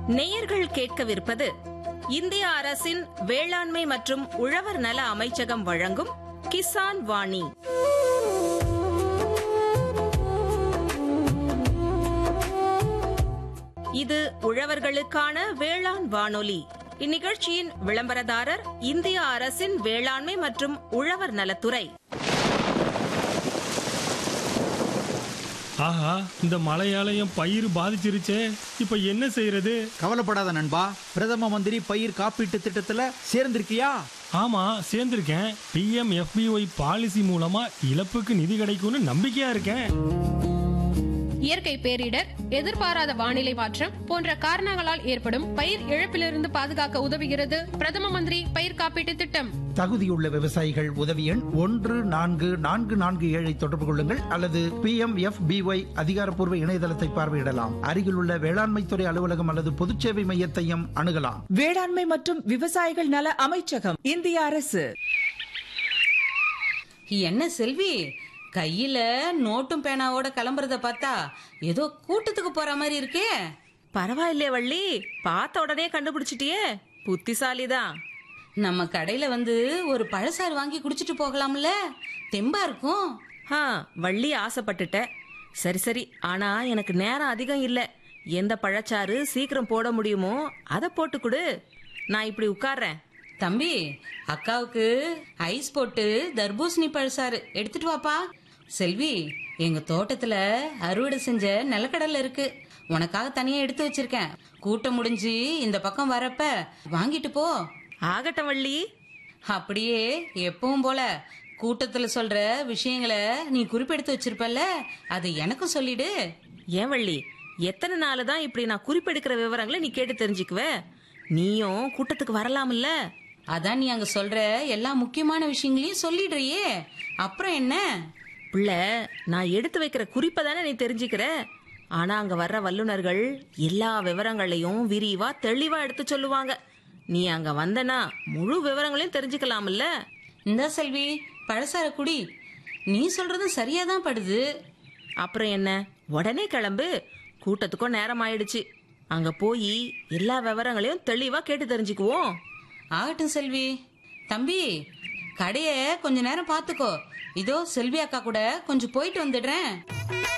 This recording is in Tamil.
நேயர்கள் கேட்கவிருப்பது இந்திய அரசின் வேளாண்மை மற்றும் உழவர் நல அமைச்சகம் வழங்கும் கிசான் வாணி இது உழவர்களுக்கான வேளாண் வானொலி இந்நிகழ்ச்சியின் விளம்பரதாரர் இந்திய அரசின் வேளாண்மை மற்றும் உழவர் நலத்துறை ஆஹா இந்த மழையாலயம் பயிர் பாதிச்சிருச்சே இப்ப என்ன செய்யறது கவலைப்படாத நண்பா பிரதம மந்திரி பயிர் காப்பீட்டு திட்டத்துல சேர்ந்திருக்கியா ஆமா சேர்ந்திருக்கேன் பிஎம் எஃபிஒய் பாலிசி மூலமா இழப்புக்கு நிதி கிடைக்கும்னு நம்பிக்கையா இருக்கேன் இயற்கை பேரிடர் எதிர்பாராத வானிலை மாற்றம் போன்ற காரணங்களால் ஏற்படும் பயிர் இழப்பிலிருந்து பாதுகாக்க உதவுகிறது பிரதம மந்திரி பயிர் காப்பீட்டு திட்டம் தகுதியுள்ள விவசாயிகள் உதவி எண் ஒன்று நான்கு நான்கு நான்கு ஏழை தொடர்பு கொள்ளுங்கள் அல்லது பி எம் எஃப் பிஒய் அதிகாரப்பூர்வ இணையதளத்தை பார்வையிடலாம் அருகிலுள்ள வேளாண்மைத்துறை அலுவலகம் அல்லது பொதுச்சேவை மையத்தையும் அணுகலாம் வேளாண்மை மற்றும் விவசாயிகள் நல அமைச்சகம் இந்திய அரசு என்ன செல்வி கையில நோட்டும் பேனாவோட கிளம்புறத பார்த்தா ஏதோ கூட்டத்துக்கு போற மாதிரி இருக்கே பரவாயில்லையே வள்ளி பார்த்த உடனே கண்டுபிடிச்சிட்டியே புத்திசாலிதான் நம்ம கடையில வந்து ஒரு பழசாறு வாங்கி குடிச்சிட்டு போகலாம்ல தெம்பா இருக்கும் ஆ வள்ளி ஆசைப்பட்டுட்ட சரி சரி ஆனா எனக்கு நேரம் அதிகம் இல்ல எந்த பழச்சாறு சீக்கிரம் போட முடியுமோ அதை போட்டு கொடு நான் இப்படி உட்கார்றேன் தம்பி அக்காவுக்கு ஐஸ் போட்டு தர்பூசணி பழசாறு எடுத்துட்டு வாப்பா செல்வி எங்க தோட்டத்துல அறுவடை செஞ்ச நிலக்கடலை இருக்கு உனக்காக தனியா எடுத்து வச்சிருக்கேன் கூட்டம் முடிஞ்சு இந்த பக்கம் வரப்ப வாங்கிட்டு போ ஆகட்டும் வள்ளி அப்படியே எப்பவும் போல கூட்டத்துல சொல்ற விஷயங்களை நீ குறிப்பெடுத்து வச்சிருப்பல்ல அதை எனக்கும் சொல்லிடு ஏன் வள்ளி எத்தனை நாள் தான் இப்படி நான் குறிப்பெடுக்கிற விவரங்களை நீ கேட்டு தெரிஞ்சுக்குவ நீயும் கூட்டத்துக்கு வரலாம்ல அதான் நீ அங்க சொல்ற எல்லா முக்கியமான விஷயங்களையும் சொல்லிடுறியே அப்புறம் என்ன பிள்ளை நான் எடுத்து வைக்கிற குறிப்பை தானே நீ தெரிஞ்சுக்கிற ஆனா அங்க வர்ற வல்லுனர்கள் எல்லா விவரங்களையும் விரிவா தெளிவா எடுத்து சொல்லுவாங்க நீ அங்க வந்தனா முழு விவரங்களையும் தெரிஞ்சுக்கலாம்ல இந்த செல்வி பழசார குடி நீ சொல்றதும் சரியாதான் படுது அப்புறம் என்ன உடனே கிளம்பு கூட்டத்துக்கும் நேரம் ஆயிடுச்சு அங்க போய் எல்லா விவரங்களையும் தெளிவா கேட்டு தெரிஞ்சுக்குவோம் ஆகட்டும் செல்வி தம்பி கடைய கொஞ்ச நேரம் பாத்துக்கோ இதோ செல்வி அக்கா கூட கொஞ்சம் போயிட்டு வந்துடுறேன்